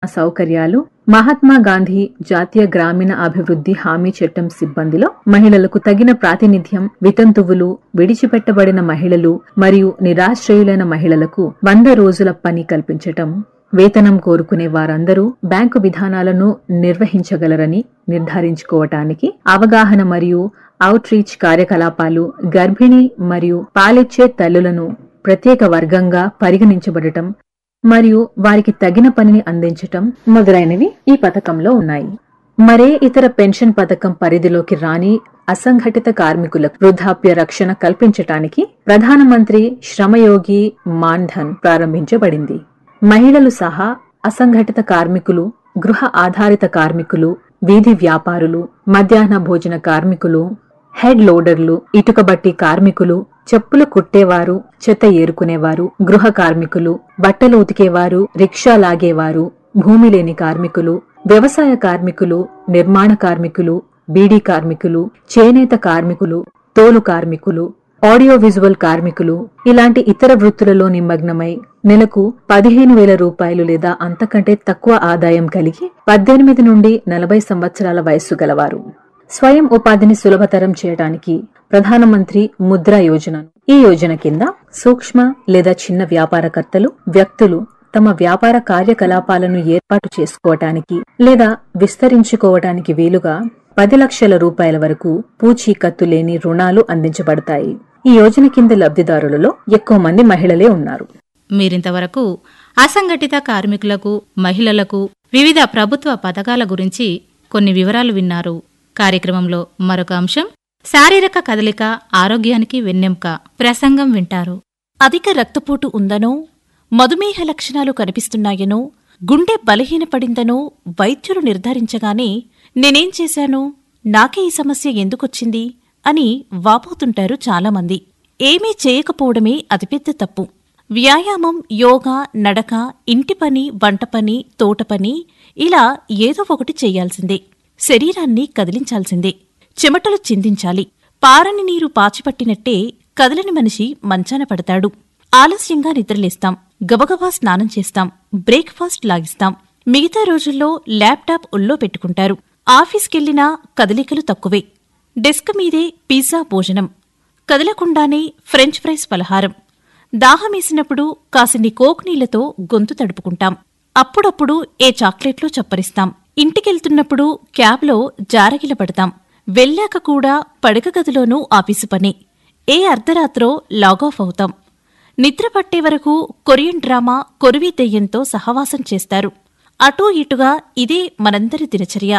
సౌకర్యాలు మహాత్మా గాంధీ జాతీయ గ్రామీణ అభివృద్ధి హామీ చట్టం సిబ్బందిలో మహిళలకు తగిన ప్రాతినిధ్యం వితంతువులు విడిచిపెట్టబడిన మహిళలు మరియు నిరాశ్రయులైన మహిళలకు వంద రోజుల పని కల్పించటం వేతనం కోరుకునే వారందరూ బ్యాంకు విధానాలను నిర్వహించగలరని నిర్ధారించుకోవటానికి అవగాహన మరియు అవుట్ రీచ్ కార్యకలాపాలు గర్భిణీ మరియు పాలిచ్చే తల్లులను ప్రత్యేక వర్గంగా పరిగణించబడటం మరియు వారికి తగిన పనిని అందించటం మొదలైనవి ఈ పథకంలో ఉన్నాయి మరే ఇతర పెన్షన్ పథకం పరిధిలోకి రాని అసంఘటిత కార్మికులకు వృద్ధాప్య రక్షణ కల్పించటానికి ప్రధానమంత్రి శ్రమయోగి మాన్ధన్ ప్రారంభించబడింది మహిళలు సహా అసంఘటిత కార్మికులు గృహ ఆధారిత కార్మికులు వీధి వ్యాపారులు మధ్యాహ్న భోజన కార్మికులు హెడ్ లోడర్లు ఇటుకబట్టి కార్మికులు చెప్పులు కుట్టేవారు చెత్త ఏరుకునేవారు గృహ కార్మికులు బట్టలు ఉతికేవారు రిక్షా లాగేవారు భూమి లేని కార్మికులు వ్యవసాయ కార్మికులు నిర్మాణ కార్మికులు బీడీ కార్మికులు చేనేత కార్మికులు తోలు కార్మికులు ఆడియో విజువల్ కార్మికులు ఇలాంటి ఇతర వృత్తులలో నిమగ్నమై నెలకు పదిహేను వేల రూపాయలు లేదా అంతకంటే తక్కువ ఆదాయం కలిగి పద్దెనిమిది నుండి నలభై సంవత్సరాల వయస్సు గలవారు స్వయం ఉపాధిని సులభతరం చేయడానికి ప్రధానమంత్రి ముద్రా యోజన ఈ యోజన కింద సూక్ష్మ లేదా చిన్న వ్యాపారకర్తలు వ్యక్తులు తమ వ్యాపార కార్యకలాపాలను ఏర్పాటు చేసుకోవటానికి లేదా విస్తరించుకోవటానికి వీలుగా పది లక్షల రూపాయల వరకు పూచీకత్తు లేని రుణాలు అందించబడతాయి ఈ యోజన కింద లబ్ధిదారులలో ఎక్కువ మంది మహిళలే ఉన్నారు మీరింతవరకు అసంఘటిత కార్మికులకు మహిళలకు వివిధ ప్రభుత్వ పథకాల గురించి కొన్ని వివరాలు విన్నారు కార్యక్రమంలో మరొక అంశం శారీరక కదలిక ఆరోగ్యానికి వెన్నెంక ప్రసంగం వింటారు అధిక రక్తపోటు ఉందనో మధుమేహ లక్షణాలు కనిపిస్తున్నాయనో గుండె బలహీనపడిందనో వైద్యులు నిర్ధారించగానే నేనేం చేశాను నాకే ఈ సమస్య ఎందుకొచ్చింది అని వాపోతుంటారు చాలామంది ఏమీ చేయకపోవడమే అతిపెద్ద తప్పు వ్యాయామం యోగా నడక ఇంటి పని వంట పని తోట పని ఇలా ఏదో ఒకటి చెయ్యాల్సిందే శరీరాన్ని కదిలించాల్సిందే చెమటలు చిందించాలి పారని నీరు పాచిపట్టినట్టే కదలని మనిషి మంచాన పడతాడు ఆలస్యంగా నిద్రలేస్తాం గబగబా స్నానం చేస్తాం బ్రేక్ఫాస్ట్ లాగిస్తాం మిగతా రోజుల్లో ల్యాప్టాప్ ఒళ్ళో పెట్టుకుంటారు ఆఫీస్కెళ్లినా కదలికలు తక్కువే డెస్క్ మీదే పిజ్జా భోజనం కదలకుండానే ఫ్రెంచ్ ఫ్రైస్ పలహారం దాహమేసినప్పుడు కాసిన్ని కోక్ నీళ్లతో గొంతు తడుపుకుంటాం అప్పుడప్పుడు ఏ చాక్లెట్లో చప్పరిస్తాం ఇంటికెళ్తున్నప్పుడు క్యాబ్లో జారగిల పడతాం వెళ్ళాక కూడా పడక గదిలోనూ ఆఫీసు పని ఏ అర్ధరాత్రో లాగాఫ్ అవుతాం నిద్ర పట్టే వరకు కొరియన్ డ్రామా కొరివి దెయ్యంతో సహవాసం చేస్తారు అటూ ఇటుగా ఇదే మనందరి దినచర్య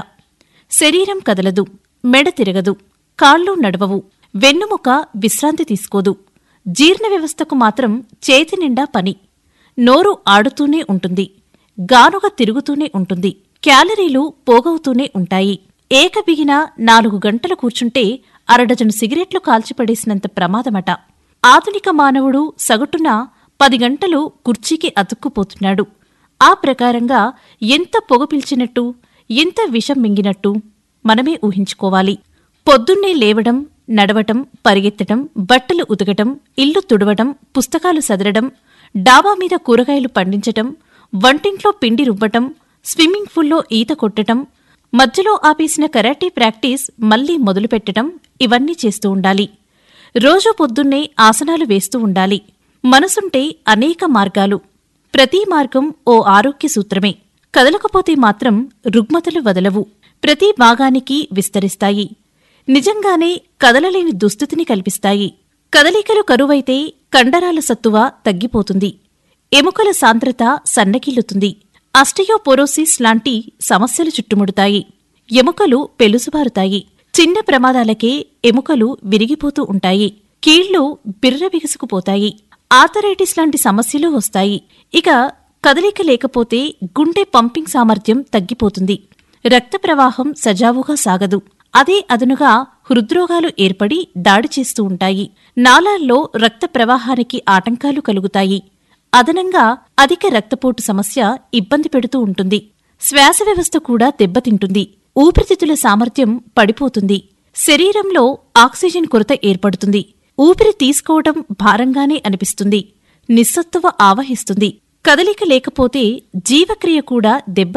శరీరం కదలదు మెడ తిరగదు కాళ్ళు నడవవు వెన్నుముక విశ్రాంతి తీసుకోదు జీర్ణ వ్యవస్థకు మాత్రం చేతి నిండా పని నోరు ఆడుతూనే ఉంటుంది గానుగ తిరుగుతూనే ఉంటుంది క్యాలరీలు పోగవుతూనే ఉంటాయి ఏకబిగిన నాలుగు గంటలు కూర్చుంటే అరడజను సిగరెట్లు కాల్చిపడేసినంత ప్రమాదమట ఆధునిక మానవుడు సగటున పది గంటలు కుర్చీకి అతుక్కుపోతున్నాడు ఆ ప్రకారంగా ఎంత పొగ పిలిచినట్టు ఎంత విషం మింగినట్టు మనమే ఊహించుకోవాలి పొద్దున్నే లేవడం నడవటం పరిగెత్తడం బట్టలు ఉతకటం ఇల్లు తుడవడం పుస్తకాలు సదరడం డాబా మీద కూరగాయలు పండించటం వంటింట్లో పిండి రుబ్బటం స్విమ్మింగ్ పూల్లో ఈత కొట్టటం మధ్యలో ఆపేసిన కరాటే ప్రాక్టీస్ మళ్లీ మొదలుపెట్టటం ఇవన్నీ చేస్తూ ఉండాలి రోజూ పొద్దున్నే ఆసనాలు వేస్తూ ఉండాలి మనసుంటే అనేక మార్గాలు ప్రతి మార్గం ఓ ఆరోగ్య సూత్రమే కదలకపోతే మాత్రం రుగ్మతలు వదలవు ప్రతి భాగానికి విస్తరిస్తాయి నిజంగానే కదలలేని దుస్థితిని కల్పిస్తాయి కదలికలు కరువైతే కండరాల సత్తువ తగ్గిపోతుంది ఎముకల సాంద్రత సన్నగిల్లుతుంది అస్టియోపోరోసిస్ లాంటి సమస్యలు చుట్టుముడతాయి ఎముకలు పెలుసుబారుతాయి చిన్న ప్రమాదాలకే ఎముకలు విరిగిపోతూ ఉంటాయి కీళ్లు బిర్ర బిగుసుకుపోతాయి ఆథరైటిస్ లాంటి సమస్యలు వస్తాయి ఇక కదలిక లేకపోతే గుండె పంపింగ్ సామర్థ్యం తగ్గిపోతుంది రక్త ప్రవాహం సజావుగా సాగదు అదే అదనుగా హృద్రోగాలు ఏర్పడి దాడి చేస్తూ ఉంటాయి నాళాల్లో రక్త ప్రవాహానికి ఆటంకాలు కలుగుతాయి అదనంగా అధిక రక్తపోటు సమస్య ఇబ్బంది పెడుతూ ఉంటుంది శ్వాస వ్యవస్థ కూడా దెబ్బతింటుంది ఊపిరితిత్తుల సామర్థ్యం పడిపోతుంది శరీరంలో ఆక్సిజన్ కొరత ఏర్పడుతుంది ఊపిరి తీసుకోవడం భారంగానే అనిపిస్తుంది నిస్సత్తువ ఆవహిస్తుంది కదలిక లేకపోతే జీవక్రియ కూడా దెబ్బ